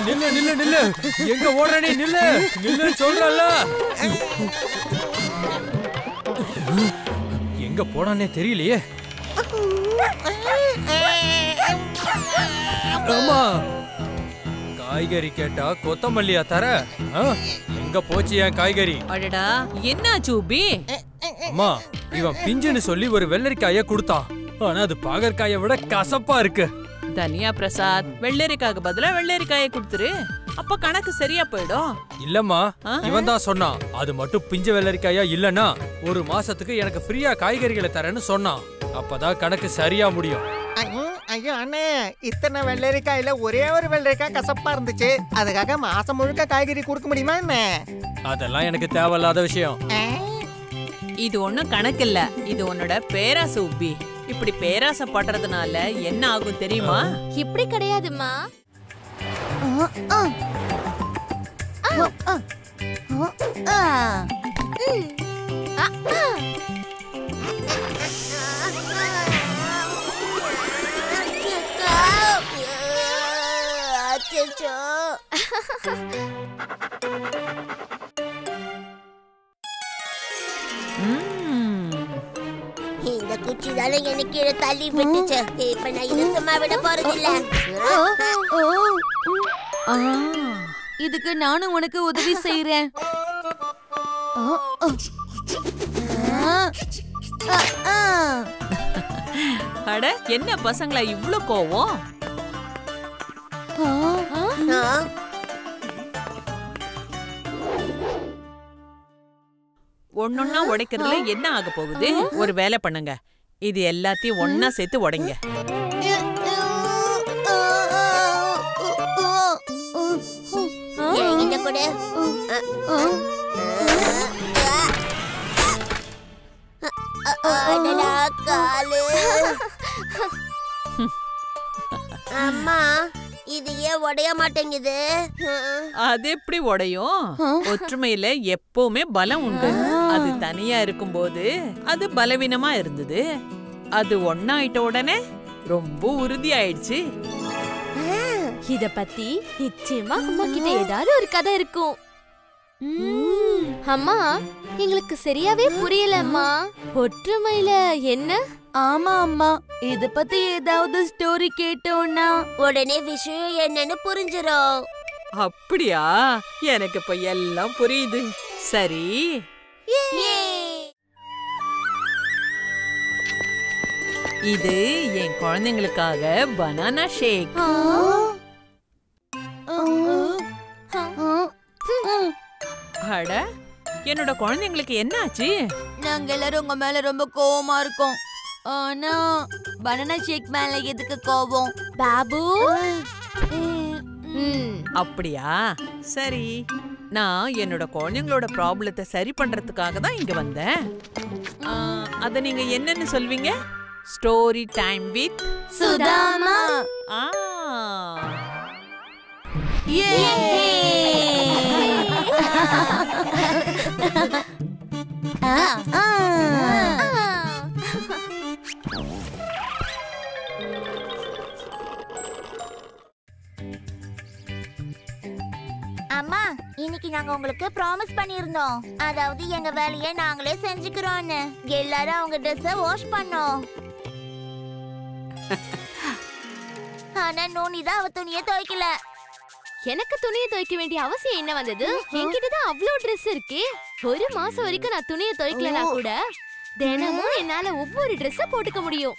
நில்லு நில்லு நில்லு எங்க ஓடுற நீ நில்லு நில்லு சொல்றல எங்க போனானே தெரியலையே ஆமா காய்கறி கேட்டா கொத்தமல்லியா தர ஆ? எங்க போச்சு என் காய்கறி அடடா என்னாச்சு உபி அம்மா இவன் பிஞ்சுன்னு சொல்லி ஒரு வெள்ளரிக்காய கொடுத்தான் ஆனா அது பாகற்காயை விட கசப்பா இருக்கு தனியா பிரசாத் வெள்ளரிக்காய்க்கு பதிலா வெள்ளரிக்காயை கொடுத்துரு அப்ப கணக்கு சரியா போயிடும் இல்லம்மா ஆ? இவன் தான் சொன்னான் அது மட்டும் பிஞ்ச வெள்ளரிக்காயா இல்லனா ஒரு மாசத்துக்கு எனக்கு ஃப்ரீயா காய்கறிகளை தரேன்னு சொன்னான் அப்பதான் கணக்கு சரியா முடியும் ஐயோ, ஐயோ அண்ணே இத்தனை வெள்ளரிக்காயில ஒரே ஒரு வெள்ளரிக்காய் கசப்பா இருந்துச்சு அதுக்காக மாசம் முழுக்க காய்கறி கொடுக்க முடியுமா என்ன அதெல்லாம் எனக்கு தேவையில்லாத விஷயம் ஆ? இது ஒண்ணும் கணக்கு இல்ல இது உன்னோட பேராசை உப்பி இப்படி பேராசை படுறதுனால என்ன ஆகும் தெரியுமா இப்படி கிடையாதுமா ம். இந்த குச்சி தானே எனக்கு கீழே தள்ளி விட்டுச்சு இப்ப நான் இதை சும்மா விட போறதில்ல ஆ, இதுக்கு நானும் உனக்கு உதவி செய்யறேன் அட என்ன பசங்களா இவ்ளோ கோவம் ஆ, ஒன்னொன்னா உடைக்கிறதுல என்ன ஆக போகுது ஒரு வேலை பண்ணுங்க இது எல்லாத்தையும் ஒன்னா சேர்த்து உடைங்க என்கிட்ட கொடு அடடா, காலு அம்மா இது ஏன் உடைய மாட்டேங்குது அது எப்படி உடையும் ஒற்றுமையில எப்பவுமே பலம் உண்டு அது தனியா இருக்கும்போது அது பலவீனமா இருந்தது அது ஒன்னாயிட்ட உடனே ரொம்ப உறுதி ஆயிடுச்சு இத பத்தி நிச்சயமா அம்மா கிட்ட ஏதாவது ஒரு கதை இருக்கும் ம், அம்மா எங்களுக்கு சரியாவே புரியல அம்மா ஒற்றுமையில என்ன ஆமா அம்மா இத பத்தி ஏதாவது ஸ்டோரி கேட்டோம்னா உடனே விஷயம் என்னன்னு புரிஞ்சிரும் அப்படியா எனக்கு இப்ப எல்லாம் புரியுது சரி இது என் குழந்தைங்களுக்காக பனானா ஷேக் அட என்னோட குழந்தைங்களுக்கு என்னாச்சு நாங்க எல்லாரும் உங்க மேல ரொம்ப கோவமா இருக்கோம் ஆனா பனானா ஷேக் மேல எதுக்கு கோவம் பாபு அப்படியா சரி நான் என்னோட குழந்தைங்களோட ப்ராப்ளத்தை சரி பண்றதுக்காக தான் இங்க வந்தேன் ஆ, அத நீங்க என்னன்னு சொல்வீங்க ஸ்டோரி டைம் வித் சுதாமா ஆ அம்மா இன்னைக்கு நாங்க உங்களுக்கு ப்ராமிஸ் பண்ணியிருந்தோம் அதாவது எங்க வேலையை நாங்களே செஞ்சுக்கிறோம்னு எல்லாரும் அவங்க ட்ரெஸ்ஸ வாஷ் பண்ணோம் ஆனா நோனி தான் அவ துணியை துவைக்கல எனக்கு துணியை துவைக்க வேண்டிய அவசியம் என்ன வந்தது என்கிட்ட தான் அவ்வளோ ட்ரெஸ் இருக்கே ஒரு மாசம் வரைக்கும் நான் துணியை துவைக்கலனா கூட தினமும் என்னால ஒவ்வொரு ட்ரெஸ்ஸ போட்டுக்க முடியும்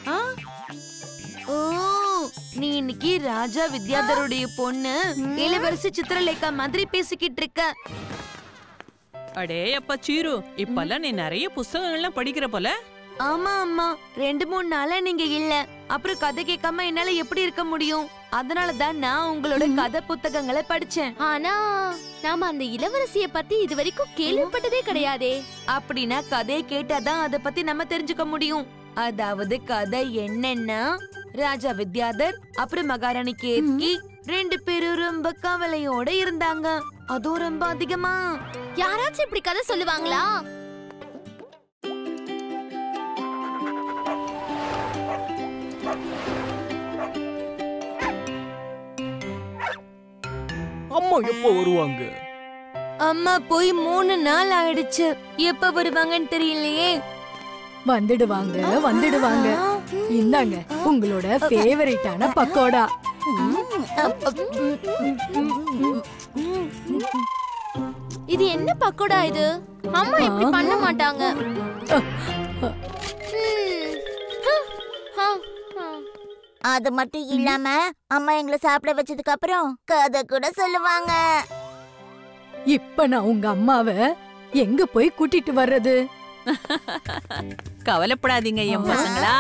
ஓ நீ இன்னைக்கு ராஜா வித்யாதருடைய பொண்ணு இளவரசி சித்திரலேகா மாதிரி பேசிக்கிட்டு இருக்க அடே அப்பா சீரு இப்பெல்லாம் நீ நிறைய புஸ்தகங்கள்லாம் படிக்கிற போல ஆமா அம்மா ரெண்டு மூணு நாளா நீங்க இல்ல அப்புறம் கதை கேட்காம என்னால எப்படி இருக்க முடியும் அதனால தான் நான் உங்களோட கதை புத்தகங்களை படிச்சேன் ஆனா நாம அந்த இளவரசிய பத்தி இது வரைக்கும் கேள்விப்பட்டதே கிடையாதே அப்படின்னா கதையை கேட்டாதான் அத பத்தி நம்ம தெரிஞ்சுக்க முடியும் அதாவது கதை என்னன்னா ராஜா வித்யாதர் அப்புறம் மகாராணி கேத்கி ரெண்டு பேரும் ரொம்ப கவலையோட இருந்தாங்க அதுவும் ரொம்ப அதிகமா யாராச்சும் இப்படி கதை சொல்லுவாங்களா அம்மா எப்போ வருவாங்க அம்மா போய் மூணு நாள் ஆயிடுச்சு எப்ப வருவாங்கன்னு தெரியலையே வந்துடுவாங்க வந்துடுவாங்க இந்தாங்க உங்களோட ஃபேவரட்டான பக்கோடா இது என்ன பக்கோடா இது அம்மா இப்படி பண்ண மாட்டாங்க ம். ஆ, ஆ. அது மட்டும் இல்லாம அம்மா எங்களை சாப்பிட வச்சதுக்கு அப்புறம் கதை கூட சொல்லுவாங்க இப்ப நான் உங்க அம்மாவை எங்க போய் கூட்டிட்டு வர்றது கவலைப்படாதீங்க என் பசங்களா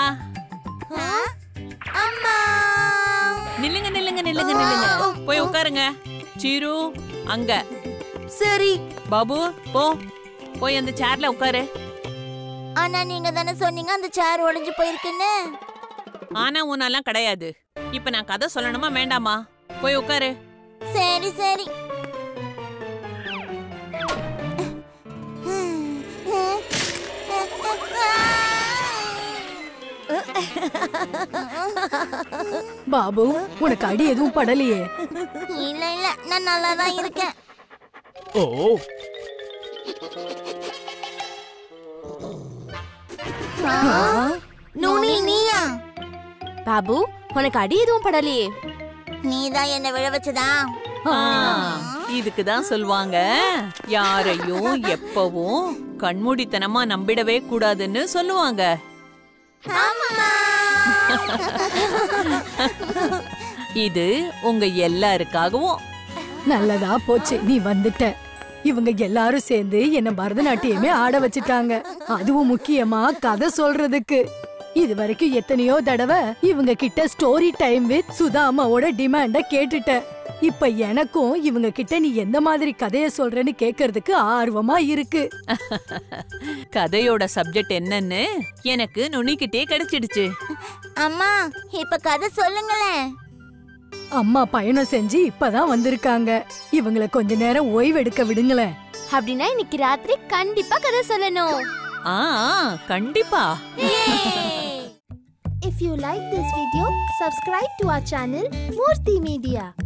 அம்மா நில்லுங்க நில்லுங்க நில்லுங்க நில்லுங்க போய் உட்காருங்க சீரு அங்க சரி பாபு போ போய் அந்த சேர்ல உட்காரு ஆனா நீங்க தானே சொன்னீங்க அந்த சேர் உடைஞ்சு போயிருக்குன்னு ஆனா உன்னெல்லாம் கிடையாது இப்ப நான் கதை சொல்லணுமா வேண்டாமா போய் உட்காரு சரி சரி பாபு உனக்கு அடி எதுவும் படலையே இல்ல இல்ல நான் நல்லா தான் இருக்கேன் ஓ நுனி நீயா பாபு உனக்கு அடி எதுவும் படலையே நீதான் என்ன விழ வச்சதா ஆ, இதுக்கு தான் சொல்லுவாங்க யாரையும் எப்பவும் கண்மூடித்தனமா நம்பிடவே கூடாதுன்னு சொல்லுவாங்க இது உங்க எல்லாருக்காகவும் நல்லதா போச்சு நீ வந்துட்ட இவங்க எல்லாரும் சேர்ந்து என்ன பரதநாட்டியமே ஆட வச்சுட்டாங்க அதுவும் முக்கியமா கதை சொல்றதுக்கு இது வரைக்கும் எத்தனையோ தடவை இவங்க கிட்ட ஸ்டோரி டைம் வித் சுதா அம்மாவோட டிமாண்ட கேட்டுட்டேன் இப்ப எனக்கும் இவங்க கிட்ட நீ எந்த மாதிரி கதைய சொல்றேன்னு கேக்குறதுக்கு ஆர்வமா இருக்கு கதையோட சப்ஜெக்ட் என்னன்னு எனக்கு நுனிக்கிட்டே கிடைச்சிடுச்சு அம்மா இப்ப கதை சொல்லுங்களேன் அம்மா பயணம் செஞ்சு இப்பதான் வந்திருக்காங்க இவங்கள கொஞ்ச நேரம் ஓய்வெடுக்க விடுங்களேன் அப்படின்னா இன்னைக்கு ராத்திரி கண்டிப்பா கதை சொல்லணும் ஆ ஆ, கண்டிப்பா If you like this video, subscribe to our channel Murthy Media.